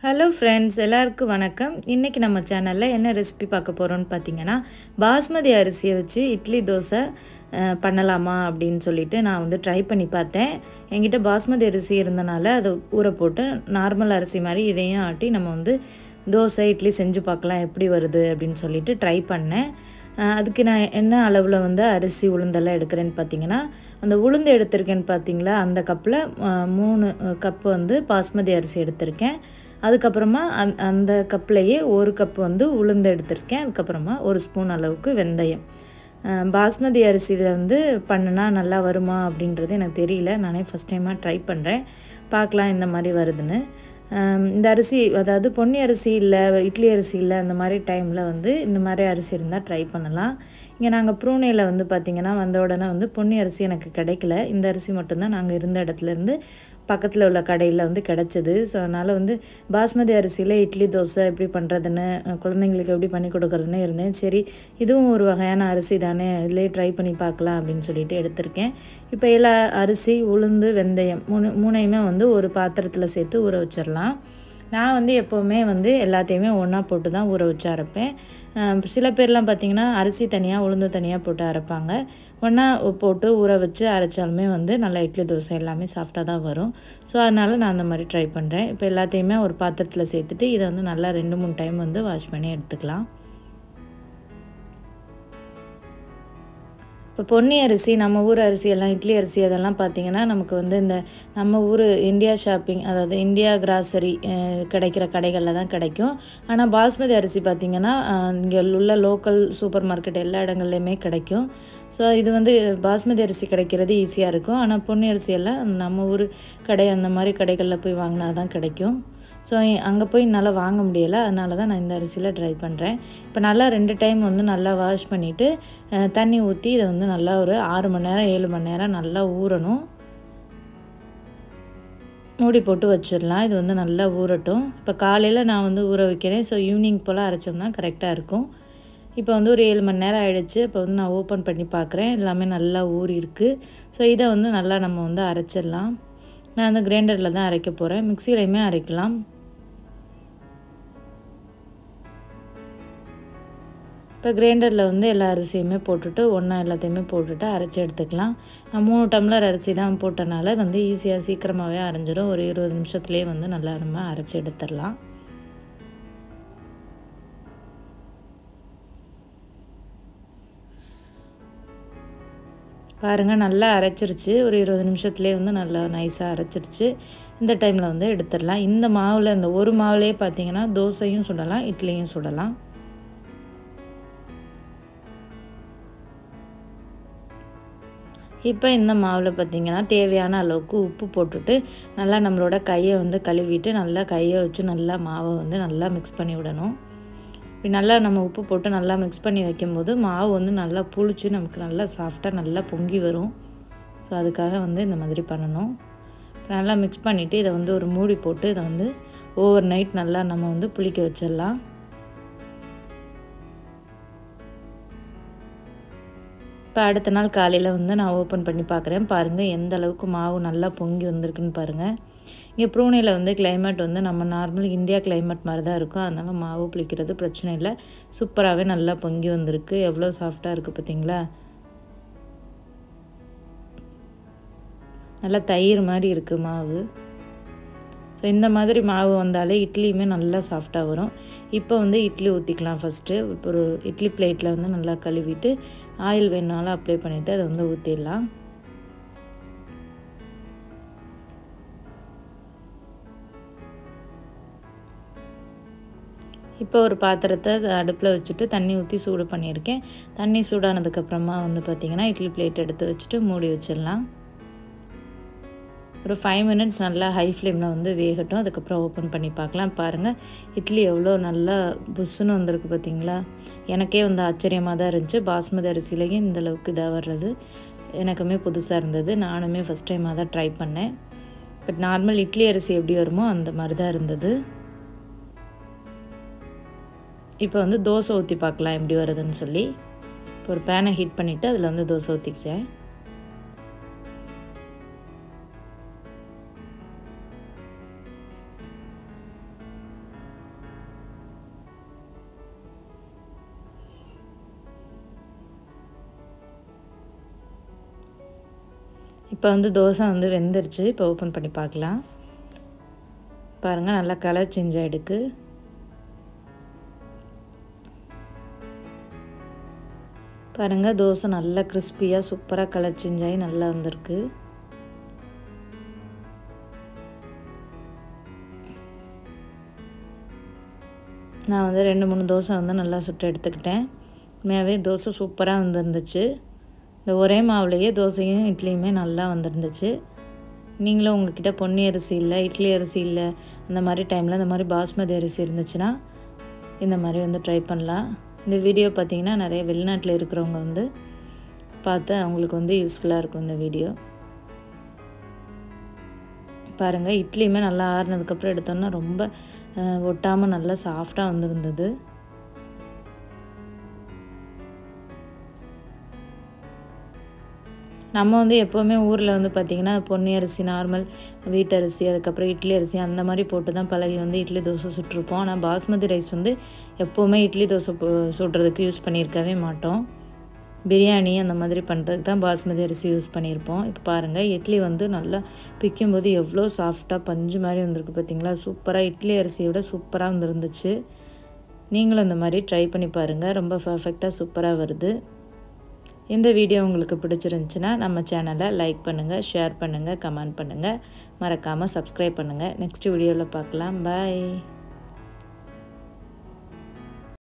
hello friends எல்லாருக்கும் வணக்கம் இன்றைக்கி நம்ம சேனலில் என்ன ரெசிபி பார்க்க போகிறோம்னு பார்த்தீங்கன்னா பாஸ்மதி அரிசியை வச்சு இட்லி தோசை அஹ், பண்ணலாமா அப்படின்னு சொல்லிட்டு நான் வந்து ட்ரை பண்ணி பார்த்தேன் என்கிட்ட பாஸ்மதி அரிசி இருந்தனால அதை ஊற போட்டு நார்மல் அரிசி மாதிரி இதையும் ஆட்டி நம்ம வந்து தோசை இட்லி செஞ்சு பார்க்கலாம் எப்படி வருது அப்படின்னு சொல்லிட்டு ட்ரை பண்ணேன் அஹ், அதுக்கு நான் என்ன அளவில் வந்து அரிசி உளுந்தெல்லாம் எடுக்கிறேன்னு பார்த்தீங்கன்னா அந்த உளுந்து எடுத்திருக்கேன்னு பார்த்தீங்களா அந்த கப்பில் மூணு கப்பு வந்து பாஸ்மதி அரிசி எடுத்திருக்கேன் அதுக்கப்புறமா அந் அந்த கப்லேயே ஒரு கப் வந்து உளுந்து எடுத்திருக்கேன் அதுக்கப்புறமா ஒரு ஸ்பூன் அளவுக்கு வெந்தயம் அஹ் பாஸ்மதி அரிசியில் வந்து பண்ணுனா நல்லா வருமா அப்படின்றது எனக்கு தெரியல நானே ஃபஸ்ட் டைமாக ட்ரை பண்ணுறேன் பார்க்கலாம் இந்த மாதிரி வருதுன்னு அஹ் இந்த அரிசி அதாவது பொன்னி அரிசி இல்லை இட்லி அரிசி இல்லை அந்த மாதிரி டைமில் வந்து இந்த மாதிரி அரிசி இருந்தால் ட்ரை பண்ணலாம் இங்கே நாங்கள் ப்ரூனேயில் வந்து பார்த்திங்கன்னா வந்த உடனே வந்து பொன்னி அரிசி எனக்கு கிடைக்கல இந்த அரிசி மட்டும்தான் நாங்கள் இருந்த இடத்துலேருந்து பக்கத்தில் உள்ள கடையில் வந்து கிடச்சிது ஸோ அதனால் வந்து பாஸ்மதி அரிசியில் இட்லி தோசை எப்படி பண்ணுறதுன்னு அஹ், குழந்தைங்களுக்கு எப்படி பண்ணி கொடுக்குறதுன்னு இருந்தேன் சரி இதுவும் ஒரு வகையான அரிசி தானே இதிலே ட்ரை பண்ணி பார்க்கலாம் அப்படின்னு சொல்லிட்டு எடுத்திருக்கேன் இப்போ எல்லா அரிசி உளுந்து வெந்தயம் மூணு மூணையுமே வந்து ஒரு பாத்திரத்தில் சேர்த்து ஊற வச்சிடலாம் நான் வந்து எப்போவுமே வந்து எல்லாத்தையுமே ஒன்றா போட்டு தான் ஊற வச்சு அரைப்பேன் அஹ் சில பேர்லாம் பார்த்திங்கன்னா அரிசி தனியாக உளுந்து தனியாக போட்டு அரைப்பாங்க ஒன்றா போட்டு ஊற வச்சு அரைச்சாலுமே வந்து நல்லா இட்லி தோசை எல்லாமே சாஃப்டாக தான் வரும் ஸோ அதனால் நான் அந்த மாதிரி ட்ரை பண்ணுறேன் இப்போ எல்லாத்தையுமே ஒரு பாத்திரத்தில் சேர்த்துட்டு இதை வந்து நல்லா ரெண்டு மூணு டைம் வந்து வாஷ் பண்ணி எடுத்துக்கலாம் இப்போ பொன்னி அரிசி நம்ம ஊர் அரிசி எல்லாம் இட்லி அரிசி அதெல்லாம் பார்த்திங்கன்னா நமக்கு வந்து இந்த நம்ம ஊர் இந்தியா ஷாப்பிங் அதாவது இந்தியா கிராசரி கிடைக்கிற கடைகளில் தான் கிடைக்கும் ஆனால் பாஸ்மதி அரிசி பார்த்திங்கன்னா இங்கே உள்ள லோக்கல் சூப்பர் மார்க்கெட் எல்லா இடங்கள்லையுமே கிடைக்கும் ஸோ இது வந்து பாஸ்மதி அரிசி கிடைக்கிறது ஈஸியாக இருக்கும் ஆனால் பொன்னி அரிசி எல்லாம் நம்ம ஊர் கடை அந்த மாதிரி கடைகளில் போய் வாங்கினா தான் கிடைக்கும் ஸோ அங்கே போய் என்னால் வாங்க முடியலை அதனால தான் நான் இந்த அரிசியில் ட்ரை பண்ணுறேன் இப்போ நல்லா ரெண்டு டைம் வந்து நல்லா வாஷ் பண்ணிவிட்டு தண்ணி ஊற்றி இதை வந்து நல்லா ஒரு ஆறு மணி நேரம் ஏழு மணி நேரம் நல்லா ஊறணும் மூடி போட்டு வச்சிடலாம் இது வந்து நல்லா ஊறட்டும் இப்போ காலையில் நான் வந்து ஊற வைக்கிறேன் ஸோ ஈவினிங் போல் அரைச்சோம்னா கரெக்டாக இருக்கும் இப்போ வந்து ஒரு ஏழு மணி நேரம் ஆயிடுச்சு இப்போ வந்து நான் ஓப்பன் பண்ணி பார்க்குறேன் எல்லாமே நல்லா ஊறி இருக்குது ஸோ இதை வந்து நல்லா நம்ம வந்து அரைச்சிடலாம் நான் வந்து கிரைண்டரில் தான் அரைக்க போகிறேன் மிக்சிலையுமே அரைக்கலாம் இப்போ கிரைண்டரில் வந்து எல்லா அரிசியுமே போட்டுட்டு ஒன்றா எல்லாத்தையுமே போட்டுட்டு அரைச்சி எடுத்துக்கலாம் நான் மூணு டம்ளர் அரிசி தான் போட்டனால வந்து ஈஸியாக சீக்கிரமாகவே அரைஞ்சிடும் ஒரு இருபது நிமிஷத்துலேயே வந்து நல்லா நம்ம அரைச்சி எடுத்துடலாம் பாருங்கள் நல்லா அரைச்சிருச்சு ஒரு இருபது நிமிஷத்துலேயே வந்து நல்லா நைஸாக அரைச்சிருச்சு இந்த டைமில் வந்து எடுத்துடலாம் இந்த மாவில் இந்த ஒரு மாவுலேயே பார்த்தீங்கன்னா தோசையும் சுடலாம் இட்லியும் சுடலாம் இப்போ இந்த மாவில் பார்த்திங்கன்னா தேவையான அளவுக்கு உப்பு போட்டுட்டு நல்லா நம்மளோட கையை வந்து கழுவிட்டு நல்லா கையை வச்சு நல்லா மாவை வந்து நல்லா மிக்ஸ் பண்ணி விடணும் இப்படி நல்லா நம்ம உப்பு போட்டு நல்லா மிக்ஸ் பண்ணி வைக்கும்போது மாவு வந்து நல்லா புளிச்சு நமக்கு நல்லா சாஃப்டாக நல்லா பொங்கி வரும் ஸோ அதுக்காக வந்து இந்த மாதிரி பண்ணணும் நல்லா மிக்ஸ் பண்ணிவிட்டு இதை வந்து ஒரு மூடி போட்டு இதை வந்து ஓவர் நைட் நல்லா நம்ம வந்து புளிக்க வச்சிடலாம் இப்போ அடுத்த நாள் காலையில் வந்து நான் ஓப்பன் பண்ணி பார்க்குறேன் பாருங்கள் எந்த அளவுக்கு மாவு நல்லா பொங்கி வந்திருக்குன்னு பாருங்கள் இங்கே ப்ரூனேயில் வந்து கிளைமேட் வந்து நம்ம நார்மல் இந்தியா கிளைமேட் மாதிரி தான் இருக்கும் அதனால் மாவு புளிக்கிறது பிரச்சனை இல்லை சூப்பராகவே நல்லா பொங்கி வந்திருக்கு எவ்வளோ சாஃப்டாக இருக்குது பார்த்தீங்களா நல்லா தயிர் மாதிரி இருக்குது மாவு ஸோ இந்த மாதிரி மாவு வந்தாலே இட்லியுமே நல்லா சாஃப்டாக வரும் இப்போ வந்து இட்லி ஊற்றிக்கலாம் ஃபஸ்ட்டு இப்போ ஒரு இட்லி பிளேட்டில் வந்து நல்லா கழுவிட்டு ஆயில் வேணுனாலும் அப்ளை பண்ணிவிட்டு அதை வந்து ஊற்றிடலாம் இப்போ ஒரு பாத்திரத்தை அடுப்பில் வச்சுட்டு தண்ணி ஊற்றி சூடு பண்ணியிருக்கேன் தண்ணி சூடானதுக்கப்புறமா வந்து பார்த்திங்கன்னா இட்லி பிளேட் எடுத்து வச்சுட்டு மூடி வச்சிடலாம் ஒரு ஃபைவ் மினிட்ஸ் நல்லா ஹை ஃப்ளேமில் வந்து வேகட்டும் அதுக்கப்புறம் ஓப்பன் பண்ணி பார்க்கலாம் பாருங்கள் இட்லி எவ்வளோ நல்லா புஷ்ஷுன்னு வந்திருக்கு பார்த்தீங்களா எனக்கே வந்து ஆச்சரியமாக தான் இருந்துச்சு பாஸ்மதி அரிசிலேயும் இந்த அளவுக்கு இதாக வர்றது எனக்குமே புதுசாக இருந்தது நானுமே ஃபஸ்ட் டைமாக தான் ட்ரை பண்ணேன் பட் நார்மல் இட்லி அரிசி எப்படி வருமோ அந்த மாதிரி தான் இருந்தது இப்போ வந்து தோசை ஊற்றி பார்க்கலாம் எப்படி வருதுன்னு சொல்லி இப்போ ஒரு பேனை ஹீட் பண்ணிவிட்டு அதில் வந்து தோசை ஊற்றிக்கிறேன் இப்போ வந்து தோசை வந்து வெந்துருச்சு இப்போ ஓப்பன் பண்ணி பார்க்கலாம் பாருங்கள் நல்லா கலர் சேஞ்ச் ஆகிடுக்கு பாருங்கள் தோசை நல்லா கிறிஸ்பியாக சூப்பராக கலர் சேஞ்ச் ஆகி நல்லா வந்திருக்கு நான் வந்து ரெண்டு மூணு தோசை வந்து நல்லா சுட்டு எடுத்துக்கிட்டேன் உண்மையாகவே தோசை சூப்பராக வந்துருந்துச்சு இந்த ஒரே மாவுலேயே தோசையும் இட்லியுமே நல்லா வந்துருந்துச்சு நீங்களும் உங்ககிட்ட பொன்னி அரிசி இல்லை இட்லி அரிசி இல்லை அந்த மாதிரி டைமில் இந்த மாதிரி பாஸ்மதி அரிசி இருந்துச்சுன்னா இந்த மாதிரி வந்து ட்ரை பண்ணலாம் இந்த வீடியோ பார்த்திங்கன்னா நிறைய வெளிநாட்டில் இருக்கிறவங்க வந்து பார்த்து அவங்களுக்கு வந்து யூஸ்ஃபுல்லாக இருக்கும் இந்த வீடியோ பாருங்கள் இட்லியுமே நல்லா ஆறுனதுக்கப்புறம் எடுத்தோன்னா ரொம்ப ஒட்டாமல் நல்லா சாஃப்டாக வந்துருந்தது நம்ம வந்து எப்போவுமே ஊரில் வந்து பார்த்திங்கன்னா பொன்னி அரிசி நார்மல் வீட்டரிசி அதுக்கப்புறம் இட்லி அரிசி அந்த மாதிரி போட்டு தான் பழகி வந்து இட்லி தோசை சுட்டிருப்போம் ஆனால் பாஸ்மதி ரைஸ் வந்து எப்போவுமே இட்லி தோசை சுடுறதுக்கு யூஸ் பண்ணியிருக்கவே மாட்டோம் பிரியாணி அந்த மாதிரி பண்ணுறதுக்கு தான் பாஸ்மதி அரிசி யூஸ் பண்ணியிருப்போம் இப்போ பாருங்கள் இட்லி வந்து நல்லா பிக்கும்போது எவ்வளோ சாஃப்டாக பஞ்சு மாதிரி வந்திருக்கு பார்த்தீங்களா சூப்பராக இட்லி அரிசியோட சூப்பராக வந்துருந்துச்சு நீங்களும் இந்த மாதிரி ட்ரை பண்ணி பாருங்கள் ரொம்ப பர்ஃபெக்டாக சூப்பராக வருது இந்த வீடியோ உங்களுக்கு பிடிச்சிருந்துச்சின்னா நம்ம சேனலை லைக் பண்ணுங்கள் ஷேர் பண்ணுங்கள் கமெண்ட் பண்ணுங்கள் மறக்காமல் சப்ஸ்கிரைப் பண்ணுங்கள் நெக்ஸ்ட் வீடியோவில் பார்க்கலாம் பாய்